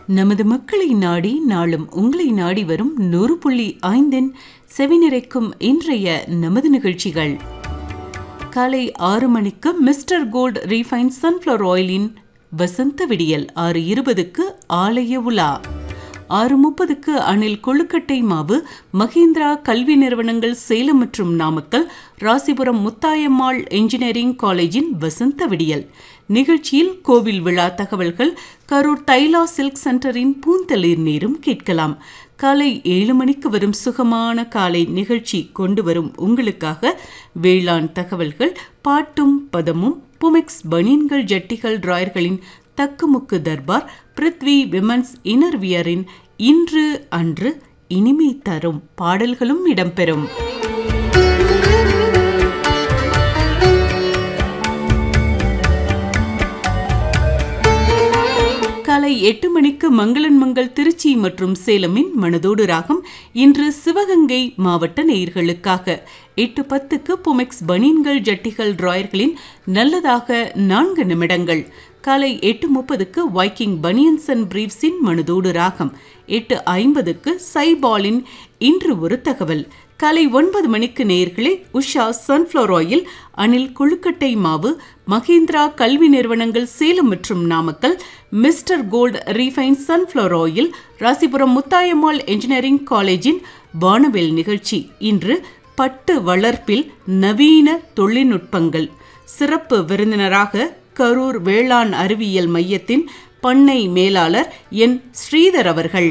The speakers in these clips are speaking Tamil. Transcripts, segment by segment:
நமது மக்களை நாடி நாளும் உங்களை நாடி வரும் நூறு புள்ளி ஐந்தின் செவிநிறைக்கும் இன்றைய நமது நிகழ்ச்சிகள் காலை ஆறு மணிக்கு மிஸ்டர் கோல்ட் ரீஃபைன் சன்ஃப்ளவர் ஆயிலின் வசந்த விடியல் ஆறு இருபதுக்கு ஆலய உலா ஆறு முப்பதுக்கு அணில் கொழுக்கட்டை மாவு மகேந்திரா கல்வி நிறுவனங்கள் சேலம் மற்றும் நாமக்கல் ராசிபுரம் முத்தாயம்மாள் என்ஜினியரிங் காலேஜின் வசந்த விடியல் நிகழ்ச்சியில் கோவில் விழா தகவல்கள் கரூர் தைலா சில்க் சென்டரின் பூந்தளிர் நீரும் கேட்கலாம் காலை ஏழு மணிக்கு வரும் சுகமான காலை நிகழ்ச்சி கொண்டு வரும் உங்களுக்காக வேளாண் தகவல்கள் பாட்டும் பதமும் புமெக்ஸ் பனியன்கள் ஜட்டிகள் டிராயர்களின் தக்குமுக்கு தர்பார் பிருத்வி விமன்ஸ் இனர்வியரின் இன்று அன்று இனிமை தரும் பாடல்களும் இடம்பெறும் காலை எட்டு மணிக்கு மங்களன் மங்கள் திருச்சி மற்றும் சேலமின் மனதோடு ராகம் இன்று சிவகங்கை மாவட்ட நேயர்களுக்காக எட்டு பத்துக்கு புமெக்ஸ் பனியன்கள் ஜட்டிகள் டிராயர்களின் நல்லதாக நான்கு நிமிடங்கள் காலை எட்டு முப்பதுக்கு வைக்கிங் பனியன்ஸ் அண்ட் பிரீவ்ஸின் மனதோடு ராகம் எட்டு ஐம்பதுக்கு சைபாலின் இன்று ஒரு தகவல் காலை ஒன்பது மணிக்கு நேர்களே உஷா சன்ஃப்ளவர் ஆயில் அணில் கொழுக்கட்டை மாவு மகேந்திரா கல்வி நிறுவனங்கள் சேலம் மற்றும் Namakkal Mister Gold refine sunflower oil Rasipuram Muthayammal engineering காலேஜின் வானவில் நிகழ்ச்சி இன்று பட்டு வளர்ப்பில் நவீன தொழில்நுட்பங்கள் சிறப்பு விருந்தினராக கரூர் வேளாண் அறிவியல் மையத்தின் பண்ணை மேலாளர் என் ஸ்ரீதர் அவர்கள்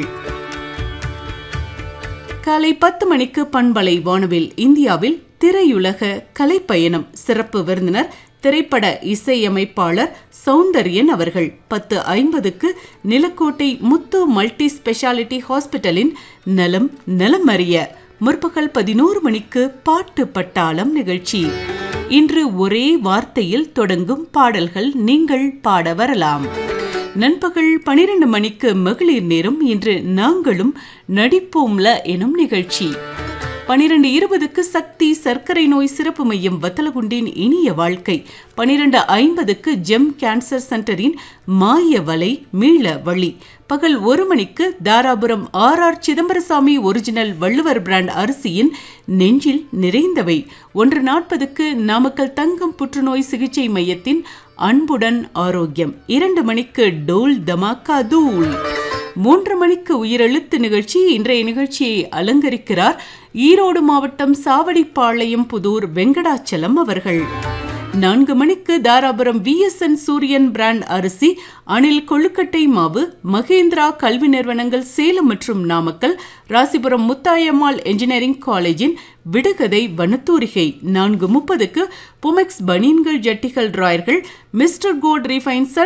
காலை பத்து மணிக்கு பண்பலை வானவில் இந்தியாவில் திரையுலக கலைப்பயணம் சிறப்பு விருந்தினர் திரைப்பட இசையமைப்பாளர் சௌந்தர்யன் அவர்கள் பத்து ஐம்பதுக்கு நிலக்கோட்டை முத்து மல்டி ஸ்பெஷாலிட்டி ஹாஸ்பிட்டலின் நலம் நலம் அறிய முற்பகல் பதினோரு மணிக்கு பாட்டு பட்டாளம் நிகழ்ச்சி இன்று ஒரே வார்த்தையில் தொடங்கும் பாடல்கள் நீங்கள் பாட வரலாம் நண்பகல் பனிரெண்டு மணிக்கு மகளிர் நேரம் இன்று நாங்களும் நடிப்போம்ல எனும் நிகழ்ச்சி பனிரெண்டு இருபதுக்கு சக்தி சர்க்கரை நோய் சிறப்பு மையம் வத்தலகுண்டின் இனிய வாழ்க்கை பனிரெண்டு ஐம்பதுக்கு ஜெம் கேன்சர் சென்டரின் மாய வலை மீள வழி பகல் ஒரு மணிக்கு Dharapuram R R Chidambarasamy original Valluvar brand அரிசியின் நெஞ்சில் நிறைந்தவை ஒன்று நாற்பதுக்கு நாமக்கல் தங்கம் புற்றுநோய் சிகிச்சை மையத்தின் அன்புடன் ஆரோக்கியம் இரண்டு மணிக்கு டோல் தமாக்கா தூள் மூன்று மணிக்கு உயிரெழுத்து நிகழ்ச்சி இன்றைய நிகழ்ச்சியை அலங்கரிக்கிறார் ஈரோடு மாவட்டம் சாவடிப்பாளையம் புதூர் வெங்கடாச்சலம் அவர்கள் நான்கு மணிக்கு தாராபுரம் விஎஸ்என் சூரியன் பிராண்ட் அரிசி அணில் கொழுக்கட்டை மாவு மகேந்திரா கல்வி நிறுவனங்கள் சேலம் மற்றும் நாமக்கல் ராசிபுரம் முத்தாயம்மாள் என்ஜினியரிங் காலேஜின் விடுகதை வனத்தூரிகை நான்கு முப்பதுக்கு புமெக்ஸ் பனியன்கள் ஜட்டிகள் டிராயர்கள் மிஸ்டர் கோல்ட் ரீஃபைன்